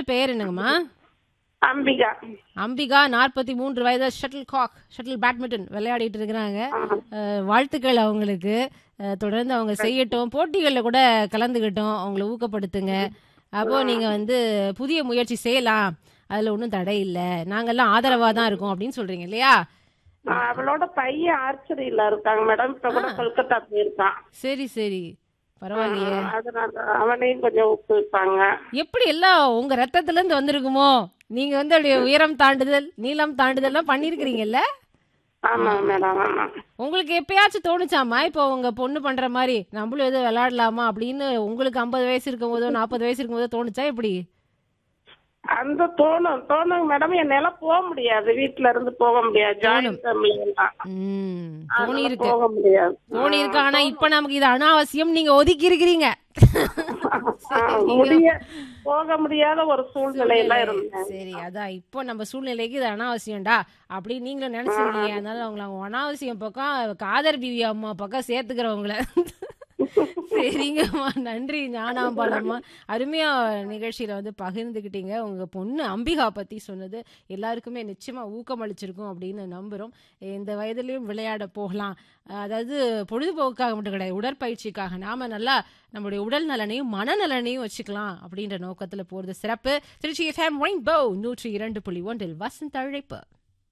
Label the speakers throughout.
Speaker 1: பெயர் என்னங்கம்மா
Speaker 2: அம்பிகா
Speaker 1: அம்பிகா நாற்பத்தி மூன்று வயது ஷட்டில் காக் ஷட்டில் பேட்மிண்டன் விளையாடிட்டு இருக்கிறாங்க அஹ், வாழ்த்துக்கள் அவங்களுக்கு அஹ், தொடர்ந்து அவங்க செய்யட்டும் போட்டிகளில் கூட கலந்துக்கிட்டோம் அவங்கள ஊக்கப்படுத்துங்க அப்போ நீங்க வந்து புதிய முயற்சி செய்யலாம் அதுல ஒன்றும் தடை இல்லை நாங்கெல்லாம் ஆதரவா தான் இருக்கோம் அப்படின்னு சொல்றீங்க இல்லையா
Speaker 2: ஆ, அவளோட பையன் ஆர்ச்சரியில இருக்காங்க மேடம் இப்ப கூட கொல்கத்தா போயிருக்கான்
Speaker 1: சரி சரி பரவாயில்லையே
Speaker 2: அதனால அவனையும் கொஞ்சம் ஊக்குவிப்பாங்க
Speaker 1: எப்படி எல்லாம் உங்க ரத்தத்துல இருந்து வந்திருக்குமோ நீங்க வந்து அப்படியே உயரம் தாண்டுதல் நீளம் தாண்டுதல்லாம் பண்ணிருக்கிறீங்கல்ல
Speaker 2: ஆமா மேடம் ஆமா
Speaker 1: உங்களுக்கு எப்பயாச்சும் தோணுச்சாமா இப்போ உங்க பொண்ணு பண்ற மாதிரி நம்மளும் எதுவும் விளையாடலாமா அப்படின்னு உங்களுக்கு ஐம்பது வயசு இருக்கும் போதோ நாற்பது வயசு இருக்கும் போதோ தோணுச்சா எப்படி
Speaker 2: அந்த தோணும் தோணும் மேடம் என்னால போக முடியாது வீட்ல இருந்து போக முடியாது ஜாயிண்ட் ஃபேமிலி எல்லாம்
Speaker 1: ம்
Speaker 2: அதனால
Speaker 1: தோணி இருக்கு
Speaker 2: போக முடியாது
Speaker 1: தோணி இருக்கு ஆனா இப்ப நமக்கு இது அனாவசியம் நீங்க ஒதுக்கி இருக்கிறீங்க
Speaker 2: ஆ, முடிய போக முடியாத ஒரு சூழ்நிலையில இருந்தேன்
Speaker 1: சரி அதான் இப்போ நம்ம சூழ்நிலைக்கு இது அனாவசியம்டா அப்படி நீங்களும் நினைச்சிருக்கீங்க அதனால அவங்கள அவங்க அனாவசியம் பக்கம் காதர் பிவி அம்மா பக்கம் சேர்த்துக்கிறவங்கள சரிங்கம்மா நன்றி ஞானாம்பாலம்மா அருமையா நிகழ்ச்சியில வந்து பகிர்ந்துக்கிட்டீங்க உங்க பொண்ணு அம்பிகா பத்தி சொன்னது எல்லாருக்குமே நிச்சயமா ஊக்கம் அளிச்சிருக்கும் அப்படின்னு நம்புறோம் இந்த வயதுலயும் விளையாட போகலாம் அதாவது பொழுதுபோக்குக்காக மட்டும் கிடையாது உடற்பயிற்சிக்காக நாம நல்லா நம்மளுடைய உடல் நலனையும் மனநலனையும் வச்சுக்கலாம் அப்படின்ற நோக்கத்துல போறது சிறப்பு திருச்சி எஃப்எம் ரெயின்போ நூற்றி இரண்டு புள்ளி ஒன்றில் வசந்த அழைப்பு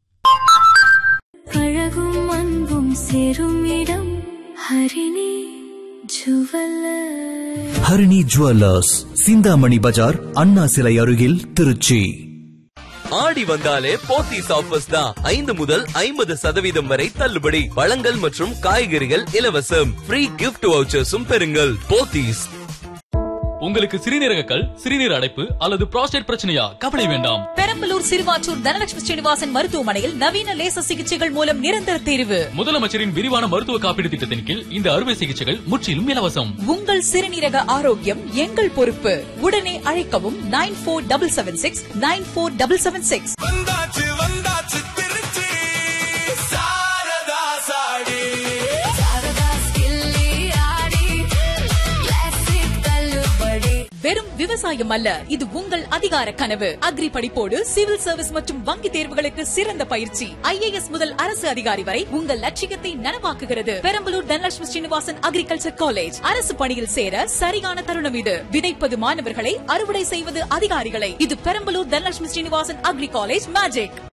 Speaker 3: அழகும் அன்பும் சேரும் இடம் ஹரிணி ஜுவல்லர்
Speaker 4: ஹரிணி ஜுவல்லர்ஸ் சிந்தாமணி பஜார் அண்ணா சிலை அருகில் திருச்சி
Speaker 5: ஆடி வந்தாலே போத்தீஸ் ஆஃபர்ஸ் தான் ஐந்து முதல் ஐம்பது சதவீதம் வரை தள்ளுபடி பழங்கள் மற்றும் காய்கறிகள் இலவசம் ஃப்ரீ கிஃப்ட் வவுச்சர்ஸும் பெறுங்கள் போத்தீஸ்
Speaker 6: உங்களுக்கு சிறுநீரக கல் சிறுநீர் அடைப்பு அல்லது புரோஸ்டேட் பிரச்சனையா கவலை வேண்டாம்
Speaker 7: பெரம்பலூர் சிறுவாச்சூர் தனலட்சுமி ஸ்ரீனிவாசன் மருத்துவமனையில் நவீன லேசர் சிகிச்சைகள் மூலம் நிரந்தர தீர்வு
Speaker 6: முதலமைச்சரின் விரிவான மருத்துவ காப்பீடு திட்டத்தின் கீழ் இந்த அறுவை சிகிச்சைகள் முற்றிலும் இலவசம்
Speaker 7: உங்கள் சிறுநீரக ஆரோக்கியம் எங்கள் பொறுப்பு உடனே அழைக்கவும் nine four double seven six nine four double seven six
Speaker 5: வந்தாச்சு வந்தாச்சு திருச்சி சாரதா சாடி
Speaker 7: வெறும் விவசாயம் அல்ல இது உங்கள் அதிகார கனவு அக்ரி படிப்போடு சிவில் சர்வீஸ் மற்றும் வங்கி தேர்வுகளுக்கு சிறந்த பயிற்சி ஐஏஎஸ் முதல் அரசு அதிகாரி வரை உங்கள் லட்சியத்தை நனவாக்குகிறது பெரம்பலூர் தனலட்சுமி ஸ்ரீனிவாசன் அக்ரிகல்ச்சர் காலேஜ் அரசு பணியில் சேர சரியான தருணம் இது விதைப்பது மாணவர்களை அறுவடை செய்வது அதிகாரிகளை இது Perambalur Dhanalakshmi Srinivasan agri college magic